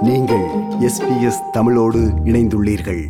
நீங்கள் எஸ்பிஎஸ் தமிழோடு இணைந்துள்ளீர்கள்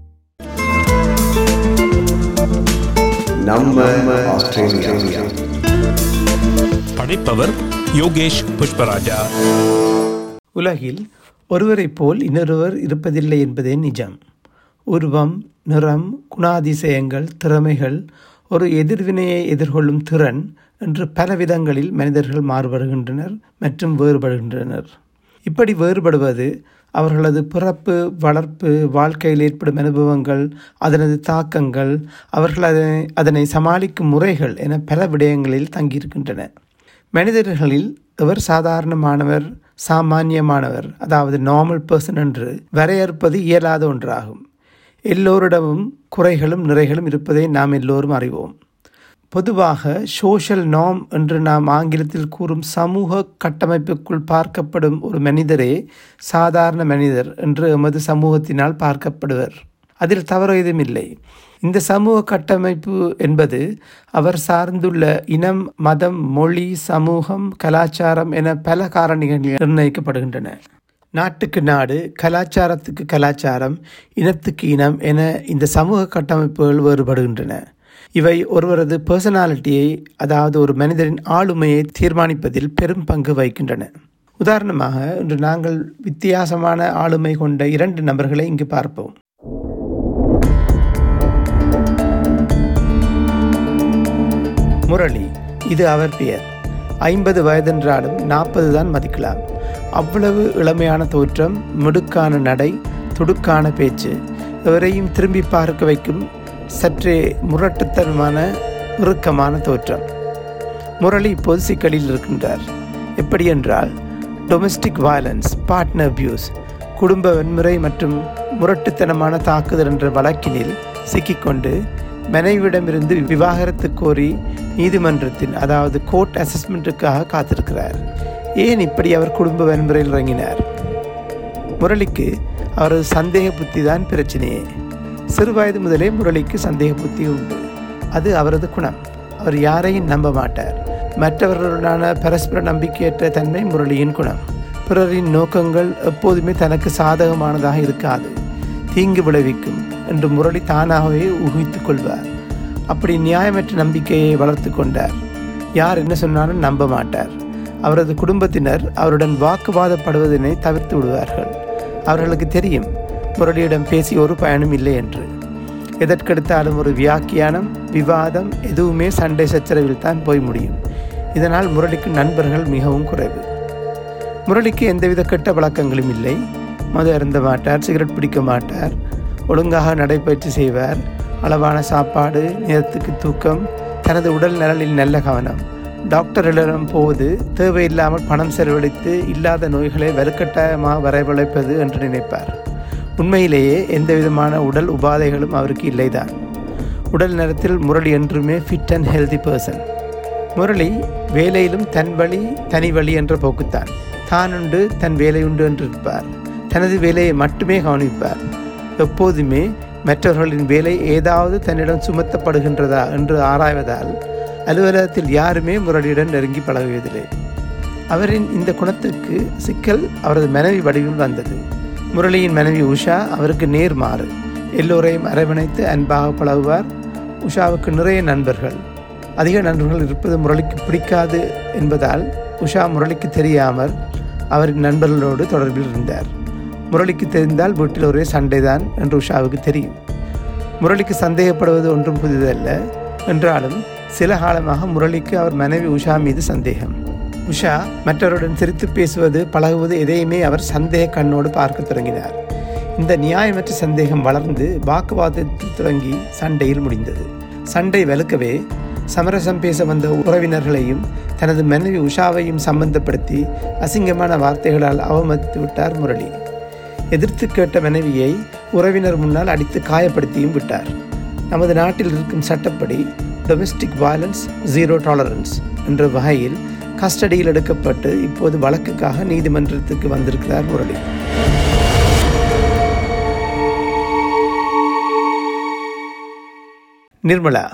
நம்ம ஆஸ்திரேலியா படைப்பவர் யோகேஷ் புஷ்பராஜா உலகில் ஒருவரைப் போல் இன்னொருவர் இருப்பதில்லை என்பதே நிஜம் உருவம் நிறம் குணாதிசயங்கள் திறமைகள் ஒரு எதிர்வினையை எதிர்கொள்ளும் திறன் என்று பல விதங்களில் மனிதர்கள் மாறுபடுகின்றனர் மற்றும் வேறுபடுகின்றனர் இப்படி வேறுபடுவது அவர்களது பிறப்பு வளர்ப்பு வாழ்க்கையில் ஏற்படும் அனுபவங்கள் அதனது தாக்கங்கள் அவர்கள் அதனை அதனை சமாளிக்கும் முறைகள் என பல விடயங்களில் தங்கியிருக்கின்றன மனிதர்களில் எவர் சாதாரணமானவர் சாமானியமானவர் அதாவது நார்மல் பர்சன் என்று வரையறுப்பது இயலாத ஒன்றாகும் எல்லோரிடமும் குறைகளும் நிறைகளும் இருப்பதை நாம் எல்லோரும் அறிவோம் பொதுவாக சோஷியல் நார்ம் என்று நாம் ஆங்கிலத்தில் கூறும் சமூக கட்டமைப்புக்குள் பார்க்கப்படும் ஒரு மனிதரே சாதாரண மனிதர் என்று எமது சமூகத்தினால் பார்க்கப்படுவர் அதில் தவறு ஏதும் இல்லை இந்த சமூக கட்டமைப்பு என்பது அவர் சார்ந்துள்ள இனம் மதம் மொழி சமூகம் கலாச்சாரம் என பல காரணிகள் நிர்ணயிக்கப்படுகின்றன நாட்டுக்கு நாடு கலாச்சாரத்துக்கு கலாச்சாரம் இனத்துக்கு இனம் என இந்த சமூக கட்டமைப்புகள் வேறுபடுகின்றன இவை ஒருவரது பர்சனாலிட்டியை அதாவது ஒரு மனிதரின் ஆளுமையை தீர்மானிப்பதில் பெரும் பங்கு வகிக்கின்றன உதாரணமாக இன்று நாங்கள் வித்தியாசமான ஆளுமை கொண்ட இரண்டு நபர்களை இங்கு பார்ப்போம் முரளி இது அவர் பெயர் ஐம்பது வயதென்றாலும் நாற்பது தான் மதிக்கலாம் அவ்வளவு இளமையான தோற்றம் மிடுக்கான நடை துடுக்கான பேச்சு எவரையும் திரும்பி பார்க்க வைக்கும் சற்றே முரட்டுத்தனமான இறுக்கமான தோற்றம் முரளி இப்போது சிக்கலில் இருக்கின்றார் எப்படி என்றால் டொமெஸ்டிக் வயலன்ஸ் பார்ட்னர் அபியூஸ் குடும்ப வன்முறை மற்றும் முரட்டுத்தனமான தாக்குதல் என்ற வழக்கினில் சிக்கிக்கொண்டு மனைவிடமிருந்து விவாகரத்து கோரி நீதிமன்றத்தின் அதாவது கோர்ட் அசஸ்மெண்ட்டுக்காக காத்திருக்கிறார் ஏன் இப்படி அவர் குடும்ப வன்முறையில் இறங்கினார் முரளிக்கு அவரது சந்தேக புத்தி தான் பிரச்சனையே சிறுவயது முதலே முரளிக்கு சந்தேக புத்தி உண்டு அது அவரது குணம் அவர் யாரையும் நம்ப மாட்டார் மற்றவர்களுடனான பரஸ்பர நம்பிக்கையற்ற தன்மை முரளியின் குணம் பிறரின் நோக்கங்கள் எப்போதுமே தனக்கு சாதகமானதாக இருக்காது தீங்கு விளைவிக்கும் என்று முரளி தானாகவே ஊகித்துக் கொள்வார் அப்படி நியாயமற்ற நம்பிக்கையை வளர்த்து கொண்டார் யார் என்ன சொன்னாலும் நம்ப மாட்டார் அவரது குடும்பத்தினர் அவருடன் வாக்குவாதப்படுவதனை தவிர்த்து விடுவார்கள் அவர்களுக்கு தெரியும் முரளியிடம் பேசி ஒரு பயனும் இல்லை என்று எதற்கெடுத்தாலும் ஒரு வியாக்கியானம் விவாதம் எதுவுமே சண்டை சச்சரவில் தான் போய் முடியும் இதனால் முரளிக்கு நண்பர்கள் மிகவும் குறைவு முரளிக்கு எந்தவித கெட்ட பழக்கங்களும் இல்லை மது அருந்த மாட்டார் சிகரெட் பிடிக்க மாட்டார் ஒழுங்காக நடைபயிற்சி செய்வார் அளவான சாப்பாடு நேரத்துக்கு தூக்கம் தனது உடல் நலனில் நல்ல கவனம் டாக்டரிடம் போவது தேவையில்லாமல் பணம் செலவழித்து இல்லாத நோய்களை வலுக்கட்டாயமாக வரவழைப்பது என்று நினைப்பார் உண்மையிலேயே எந்த விதமான உடல் உபாதைகளும் அவருக்கு இல்லைதான் உடல் நலத்தில் முரளி என்றுமே fit and healthy person Murali வேலையிலும் தன் வழி தனி வழி என்ற போக்குத்தான் தான் உண்டு தன் வேலை உண்டு என்று இருப்பார் தனது வேலையை மட்டுமே கவனிப்பார் எப்போதுமே மற்றவர்களின் வேலை ஏதாவது தன்னிடம் சுமத்தப்படுகின்றதா என்று ஆராய்வதால் அலுவலகத்தில் யாருமே முரளியுடன் நெருங்கி பழகுவதில்லை அவரின் இந்த குணத்துக்கு சிக்கல் அவரது மனைவி வடிவில் வந்தது முரளியின் மனைவி உஷா அவருக்கு நேர் மாறு எல்லோரையும் அரவணைத்து அன்பாக பழகுவார் உஷாவுக்கு நிறைய நண்பர்கள் அதிக நண்பர்கள் இருப்பது முரளிக்கு பிடிக்காது என்பதால் உஷா முரளிக்கு தெரியாமல் அவரின் நண்பர்களோடு தொடர்பில் இருந்தார் முரளிக்கு தெரிந்தால் வீட்டில் ஒரே சண்டைதான் என்று உஷாவுக்கு தெரியும் முரளிக்கு சந்தேகப்படுவது ஒன்றும் புதிதல்ல என்றாலும் சில காலமாக முரளிக்கு அவர் மனைவி உஷா மீது சந்தேகம் உஷா மற்றவருடன் சிரித்து பேசுவது பழகுவது எதையுமே அவர் சந்தேக கண்ணோடு பார்க்க தொடங்கினார் இந்த நியாயமற்ற சந்தேகம் வளர்ந்து வாக்குவாதத்தில் தொடங்கி சண்டையில் முடிந்தது சண்டை வலுக்கவே சமரசம் பேச வந்த உறவினர்களையும் தனது மனைவி உஷாவையும் சம்பந்தப்படுத்தி அசிங்கமான வார்த்தைகளால் அவமதித்து விட்டார் முரளி எதிர்த்து கேட்ட மனைவியை உறவினர் முன்னால் அடித்து காயப்படுத்தியும் விட்டார் நமது நாட்டில் இருக்கும் சட்டப்படி டொமெஸ்டிக் வயலன்ஸ் ஜீரோ டாலரன்ஸ் என்ற வகையில் கஸ்டடியில் எடுக்கப்பட்டு இப்போது வழக்குக்காக நீதிமன்றத்துக்கு வந்திருக்கிறார் முரளி நிர்மலா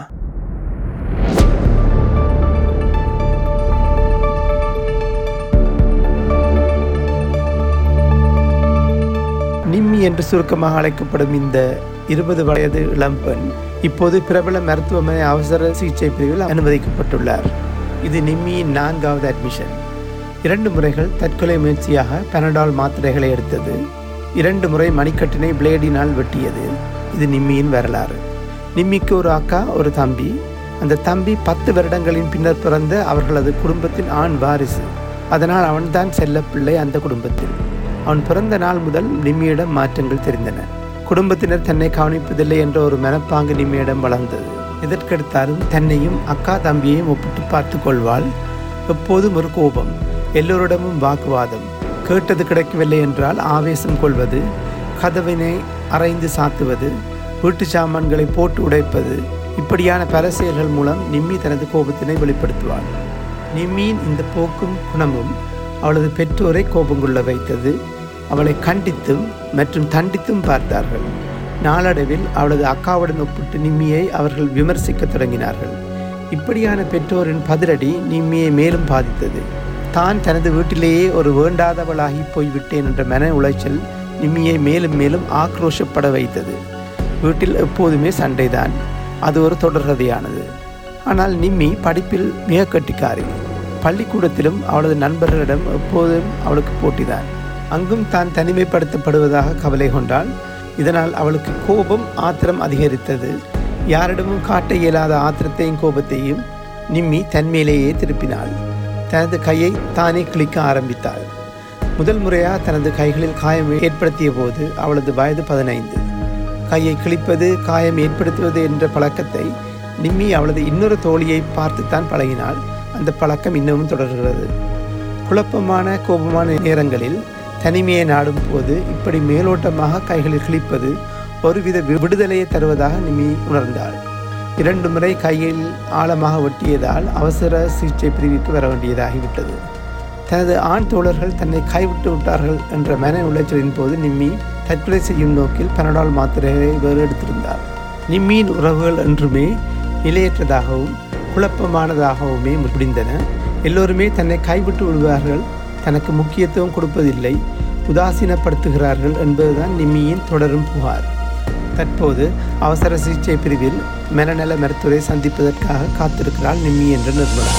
நிம்மி என்று சுருக்கமாக அழைக்கப்படும் இந்த இருபது வயது இளம்பெண் இப்போது பிரபல மருத்துவமனை அவசர சிகிச்சை பிரிவில் அனுமதிக்கப்பட்டுள்ளார் இது நிம்மியின் நான்காவது அட்மிஷன் இரண்டு முறைகள் தற்கொலை முயற்சியாக பெனடால் மாத்திரைகளை எடுத்தது இரண்டு முறை மணிக்கட்டினை பிளேடினால் வெட்டியது இது நிம்மியின் வரலாறு நிம்மிக்கு ஒரு அக்கா ஒரு தம்பி அந்த தம்பி பத்து வருடங்களின் பின்னர் பிறந்த அவர்களது குடும்பத்தின் ஆண் வாரிசு அதனால் அவன்தான் செல்லப்பிள்ளை அந்த குடும்பத்தில் அவன் பிறந்த நாள் முதல் நிம்மியிடம் மாற்றங்கள் தெரிந்தன குடும்பத்தினர் தன்னை கவனிப்பதில்லை என்ற ஒரு மனப்பாங்கு நிம்மியிடம் வளர்ந்தது எதற்கெடுத்தாலும் தன்னையும் அக்கா தம்பியையும் ஒப்பிட்டு பார்த்து கொள்வாள் எப்போதும் ஒரு கோபம் எல்லோரிடமும் வாக்குவாதம் கேட்டது கிடைக்கவில்லை என்றால் ஆவேசம் கொள்வது கதவினை அரைந்து சாத்துவது வீட்டு சாமான்களை போட்டு உடைப்பது இப்படியான பல செயல்கள் மூலம் நிம்மி தனது கோபத்தினை வெளிப்படுத்துவாள் நிம்மியின் இந்த போக்கும் குணமும் அவளது பெற்றோரை கோபம் கொள்ள வைத்தது அவளை கண்டித்தும் மற்றும் தண்டித்தும் பார்த்தார்கள் நாளடைவில் அவளது அக்காவுடன் ஒப்பிட்டு நிம்மியை அவர்கள் விமர்சிக்கத் தொடங்கினார்கள் இப்படியான பெற்றோரின் பதிலடி நிம்மியை மேலும் பாதித்தது தான் தனது வீட்டிலேயே ஒரு வேண்டாதவளாகி போய்விட்டேன் என்ற மன உளைச்சல் நிம்மியை மேலும் மேலும் ஆக்ரோஷப்பட வைத்தது வீட்டில் எப்போதுமே சண்டைதான் அது ஒரு தொடர்கதையானது ஆனால் நிம்மி படிப்பில் மிக கட்டிக்காரி பள்ளிக்கூடத்திலும் அவளது நண்பர்களிடம் எப்போதும் அவளுக்கு போட்டிதான் அங்கும் தான் தனிமைப்படுத்தப்படுவதாக கவலை கொண்டாள் இதனால் அவளுக்கு கோபம் ஆத்திரம் அதிகரித்தது யாரிடமும் காட்ட இயலாத ஆத்திரத்தையும் கோபத்தையும் நிம்மி தன்மேலேயே திருப்பினாள் தனது கையை தானே கிளிக்க ஆரம்பித்தாள் முதல் முறையாக தனது கைகளில் காயம் ஏற்படுத்திய போது அவளது வயது பதினைந்து கையை கிழிப்பது காயம் ஏற்படுத்துவது என்ற பழக்கத்தை நிம்மி அவளது இன்னொரு தோழியை பார்த்துத்தான் பழகினாள் அந்த பழக்கம் இன்னமும் தொடர்கிறது குழப்பமான கோபமான நேரங்களில் தனிமையை நாடும் போது இப்படி மேலோட்டமாக கைகளில் கிழிப்பது ஒருவித விடுதலையை தருவதாக நிம்மி உணர்ந்தாள் இரண்டு முறை கையில் ஆழமாக வெட்டியதால் அவசர சிகிச்சை பிரிவுக்கு வர வேண்டியதாகிவிட்டது தனது ஆண் தோழர்கள் தன்னை கைவிட்டு விட்டார்கள் என்ற மன உளைச்சலின் போது நிம்மி தற்கொலை செய்யும் நோக்கில் பனடால் மாத்திரைகளை வேறு எடுத்திருந்தார் நிம்மியின் உறவுகள் என்றுமே நிலையற்றதாகவும் குழப்பமானதாகவுமே முடிந்தன எல்லோருமே தன்னை கைவிட்டு விடுவார்கள் தனக்கு முக்கியத்துவம் கொடுப்பதில்லை உதாசீனப்படுத்துகிறார்கள் என்பதுதான் நிம்மியின் தொடரும் புகார் தற்போது அவசர சிகிச்சை பிரிவில் மனநல மருத்துவரை சந்திப்பதற்காக காத்திருக்கிறாள் நிம்மி என்ற நிர்மலா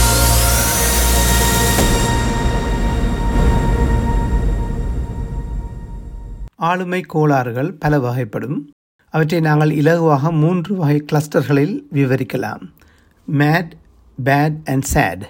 ஆளுமை கோளாறுகள் பல வகைப்படும் அவற்றை நாங்கள் இலகுவாக மூன்று வகை கிளஸ்டர்களில் விவரிக்கலாம் mad bad and sad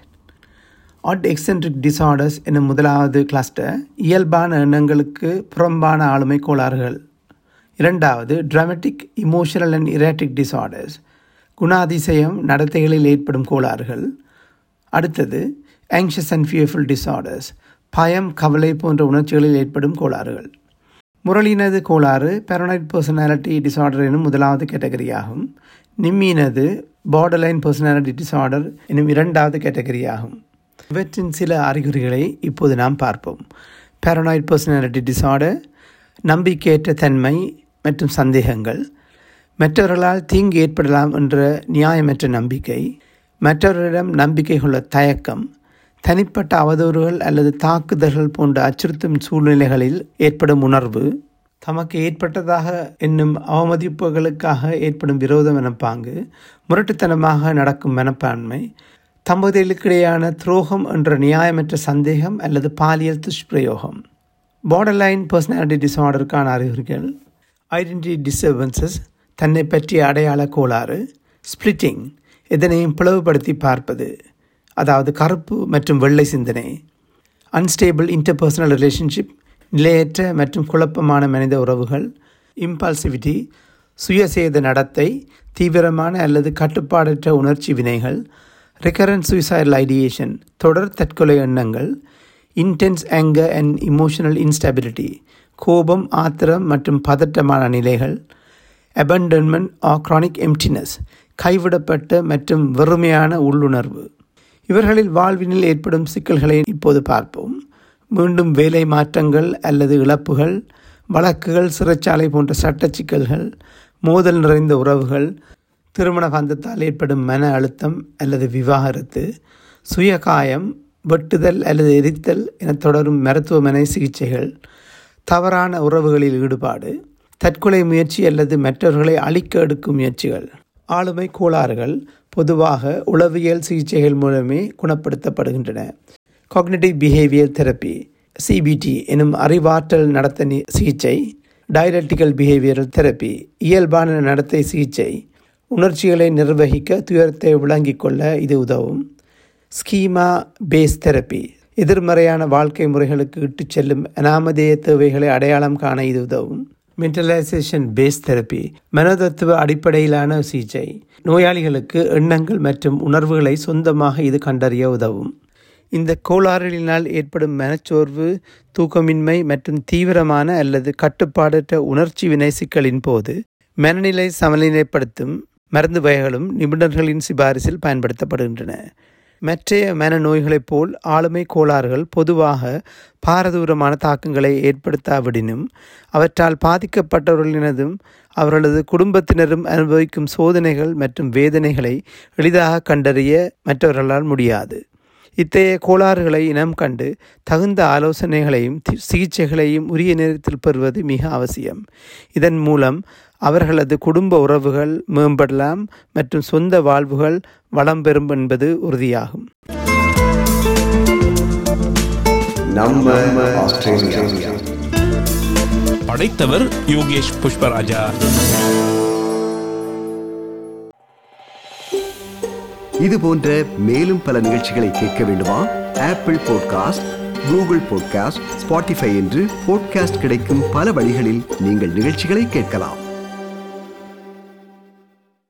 odd eccentric disorders என்னும் முதலாவது கிளஸ்டர் இயல்பான எண்ணங்களுக்கு புறம்பான ஆளுமை கோளாறுகள் இரண்டாவது dramatic emotional and erratic disorders குணாதிசயம் நடத்தைகளில் ஏற்படும் கோளாறுகள் அடுத்தது ஆங்ஷியஸ் அண்ட் ஃபியர்ஃபுல் டிசார்டர்ஸ் பயம் கவலை போன்ற உணர்ச்சிகளில் ஏற்படும் கோளாறுகள் முரளினது கோளாறு பெரனைட் பர்சனாலிட்டி டிசார்டர் எனும் முதலாவது கேட்டகரியாகும் நிம்மினது பார்டர்லைன் பர்சனாலிட்டி டிசார்டர் எனும் இரண்டாவது கேட்டகரியாகும் இவற்றின் சில அறிகுறிகளை இப்போது நாம் பார்ப்போம் பேரனாய்ட் பர்சனாலிட்டி டிசார்டர் நம்பிக்கையற்ற தன்மை மற்றும் சந்தேகங்கள் மற்றவர்களால் தீங்கு ஏற்படலாம் என்ற நியாயமற்ற நம்பிக்கை மற்றவர்களிடம் நம்பிக்கை கொள்ள தயக்கம் தனிப்பட்ட அவதூறுகள் அல்லது தாக்குதல்கள் போன்ற அச்சுறுத்தும் சூழ்நிலைகளில் ஏற்படும் உணர்வு தமக்கு ஏற்பட்டதாக என்னும் அவமதிப்புகளுக்காக ஏற்படும் விரோத மனப்பாங்கு முரட்டுத்தனமாக நடக்கும் மனப்பான்மை தம்பதிகளுக்கிடையான துரோகம் என்ற நியாயமற்ற சந்தேகம் அல்லது பாலியல் துஷ்பிரயோகம் பார்டர்லைன் பர்சனாலிட்டி டிசார்டருக்கான அறிகுறிகள் ஐடென்டிட்டி டிஸ்டர்பன்சஸ் தன்னை பற்றிய அடையாள கோளாறு ஸ்பிளிட்டிங் எதனையும் பிளவுபடுத்தி பார்ப்பது அதாவது கருப்பு மற்றும் வெள்ளை சிந்தனை அன்ஸ்டேபிள் இன்டர்பர்சனல் ரிலேஷன்ஷிப் நிலையற்ற மற்றும் குழப்பமான மனித உறவுகள் இம்பல்சிவிட்டி சுயசேத நடத்தை தீவிரமான அல்லது கட்டுப்பாடற்ற உணர்ச்சி வினைகள் ரிகரண்ட் சுயசைடல் ஐடியேஷன் தொடர் தற்கொலை எண்ணங்கள் intense anger and emotional instability கோபம் ஆத்திரம் மற்றும் பதட்டமான நிலைகள் அபண்டன்மெண்ட் ஆர் chronic எம்டினஸ் கைவிடப்பட்ட மற்றும் வெறுமையான உள்ளுணர்வு இவர்களில் வாழ்வினில் ஏற்படும் சிக்கல்களை இப்போது பார்ப்போம் மீண்டும் வேலை மாற்றங்கள் அல்லது இழப்புகள் வழக்குகள் சிறைச்சாலை போன்ற சட்ட சிக்கல்கள் மோதல் நிறைந்த உறவுகள் திருமண பந்தத்தால் ஏற்படும் மன அழுத்தம் அல்லது விவாகரத்து சுயகாயம் வெட்டுதல் அல்லது எரித்தல் என தொடரும் மருத்துவமனை சிகிச்சைகள் தவறான உறவுகளில் ஈடுபாடு தற்கொலை முயற்சி அல்லது மற்றவர்களை அழிக்க எடுக்கும் முயற்சிகள் ஆளுமை கோளாறுகள் பொதுவாக உளவியல் சிகிச்சைகள் மூலமே குணப்படுத்தப்படுகின்றன காக்னிட்டிவ் பிஹேவியர் தெரப்பி சிபிடி எனும் அறிவாற்றல் நடத்த சிகிச்சை டைலக்டிக்கல் பிஹேவியரல் தெரப்பி இயல்பான நடத்தை சிகிச்சை உணர்ச்சிகளை நிர்வகிக்க துயரத்தை விளங்கிக் கொள்ள இது உதவும் ஸ்கீமா பேஸ் தெரப்பி எதிர்மறையான வாழ்க்கை முறைகளுக்கு இட்டுச் செல்லும் அனாமதேய தேவைகளை அடையாளம் காண இது உதவும் மென்டலைசேஷன் பேஸ் தெரப்பி மனதத்துவ அடிப்படையிலான சிகிச்சை நோயாளிகளுக்கு எண்ணங்கள் மற்றும் உணர்வுகளை சொந்தமாக இது கண்டறிய உதவும் இந்த கோளாறுகளினால் ஏற்படும் மனச்சோர்வு தூக்கமின்மை மற்றும் தீவிரமான அல்லது கட்டுப்பாடற்ற உணர்ச்சி வினை சிக்கலின் போது மனநிலை சமநிலைப்படுத்தும் மருந்து வகைகளும் நிபுணர்களின் சிபாரிசில் பயன்படுத்தப்படுகின்றன மற்றைய மனநோய்களைப் போல் ஆளுமை கோளாறுகள் பொதுவாக பாரதூரமான தாக்கங்களை ஏற்படுத்தாவிடினும் அவற்றால் பாதிக்கப்பட்டவர்களினதும் அவர்களது குடும்பத்தினரும் அனுபவிக்கும் சோதனைகள் மற்றும் வேதனைகளை எளிதாக கண்டறிய மற்றவர்களால் முடியாது இத்தகைய கோளாறுகளை இனம் கண்டு தகுந்த ஆலோசனைகளையும் சிகிச்சைகளையும் உரிய நேரத்தில் பெறுவது மிக அவசியம் இதன் மூலம் அவர்களது குடும்ப உறவுகள் மேம்படலாம் மற்றும் சொந்த வாழ்வுகள் வளம் பெறும் என்பது உறுதியாகும் நம்ம ஆஸ்திரேலியா படைத்தவர் யோகேஷ் புஷ்பராஜா இது போன்ற மேலும் பல நிகழ்ச்சிகளை கேட்க வேண்டுமா Apple podcast Google podcast Spotify என்று பாட்காஸ்ட் கிடைக்கும் பல வழிகளில் நீங்கள் நிகழ்ச்சிகளை கேட்கலாம்